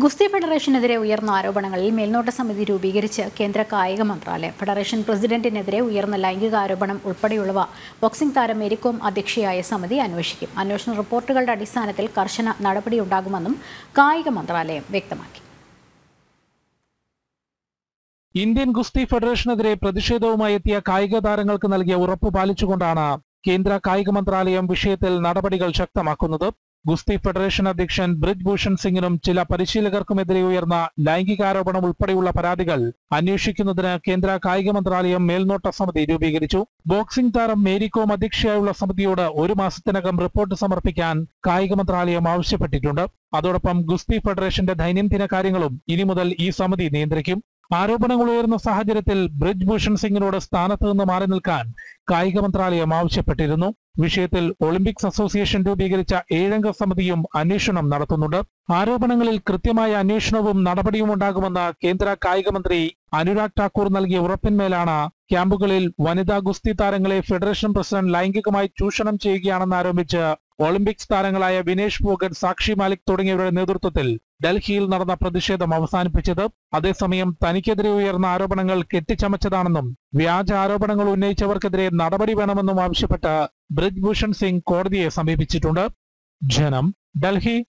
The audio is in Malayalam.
ഗുസ്തി ഫെഡറേഷനെതിരെ ഉയർന്ന ആരോപണങ്ങളിൽ മേൽനോട്ട സമിതി രൂപീകരിച്ച് കേന്ദ്ര കായിക മന്ത്രാലയം ഫെഡറേഷൻ പ്രസിഡന്റിനെതിരെ ഉയർന്ന ലൈംഗിക ആരോപണം ഉൾപ്പെടെയുള്ളവ ബോക്സിംഗ് താരം മേരികോം അധ്യക്ഷയായ സമിതി അന്വേഷിക്കും അന്വേഷണ റിപ്പോർട്ടുകളുടെ അടിസ്ഥാനത്തിൽ കർശന നടപടിയുണ്ടാകുമെന്നും കായിക മന്ത്രാലയം വ്യക്തമാക്കി ഇന്ത്യൻ ഗുസ്തി ഫെഡറേഷനെതിരെ പ്രതിഷേധവുമായി എത്തിയ കായിക താരങ്ങൾക്ക് നൽകിയ ഉറപ്പ് പാലിച്ചുകൊണ്ടാണ് കേന്ദ്ര കായിക മന്ത്രാലയം വിഷയത്തിൽ നടപടികൾ ശക്തമാക്കുന്നത് ഗുസ്തി ഫെഡറേഷൻ അധ്യക്ഷൻ ബ്രിജ് ഭൂഷൺ സിംഗിനും ചില പരിശീലകർക്കുമെതിരെ ഉയർന്ന ലൈംഗികാരോപണം ഉൾപ്പെടെയുള്ള പരാതികൾ അന്വേഷിക്കുന്നതിന് കേന്ദ്ര കായിക മന്ത്രാലയം മേൽനോട്ട സമിതി രൂപീകരിച്ചു ബോക്സിംഗ് താരം മേരികോം അധ്യക്ഷയായുള്ള സമിതിയോട് ഒരു മാസത്തിനകം റിപ്പോർട്ട് സമർപ്പിക്കാൻ കായിക മന്ത്രാലയം ആവശ്യപ്പെട്ടിട്ടുണ്ട് അതോടൊപ്പം ഗുസ്തി ഫെഡറേഷന്റെ ദൈനംദിന കാര്യങ്ങളും ഇനി മുതൽ ഈ സമിതി നിയന്ത്രിക്കും ആരോപണങ്ങൾ ഉയർന്ന സാഹചര്യത്തിൽ ബ്രിജ് ഭൂഷൺ സിംഗിനോട് സ്ഥാനത്ത് നിന്ന് മാറി നിൽക്കാൻ കായിക മന്ത്രാലയം ആവശ്യപ്പെട്ടിരുന്നു വിഷയത്തിൽ ഒളിമ്പിക്സ് അസോസിയേഷൻ രൂപീകരിച്ച ഏഴംഗ സമിതിയും അന്വേഷണം നടത്തുന്നുണ്ട് ആരോപണങ്ങളിൽ കൃത്യമായ അന്വേഷണവും നടപടിയും ഉണ്ടാകുമെന്ന് കേന്ദ്ര കായിക മന്ത്രി അനുരാഗ് ഠാക്കൂർ നൽകിയ ഉറപ്പിന്മേലാണ് ക്യാമ്പുകളിൽ വനിതാ ഗുസ്തി താരങ്ങളെ ഫെഡറേഷൻ പ്രസിഡന്റ് ലൈംഗികമായി ചൂഷണം ചെയ്യുകയാണെന്ന് ആരോപിച്ച് ഒളിമ്പിക്സ് താരങ്ങളായ വിനേഷ് ഫോഗട്ട് സാക്ഷി മാലിക് തുടങ്ങിയവരുടെ നേതൃത്വത്തിൽ ഡൽഹിയിൽ നടന്ന പ്രതിഷേധം അവസാനിപ്പിച്ചത് അതേസമയം തനിക്കെതിരെ ഉയർന്ന ആരോപണങ്ങൾ കെട്ടിച്ചമച്ചതാണെന്നും വ്യാജ ആരോപണങ്ങൾ ഉന്നയിച്ചവർക്കെതിരെ നടപടി വേണമെന്നും ആവശ്യപ്പെട്ട് ബ്രിജ് ഭൂഷൺ സിംഗ് കോടതിയെ സമീപിച്ചിട്ടുണ്ട് ജനം ഡൽഹി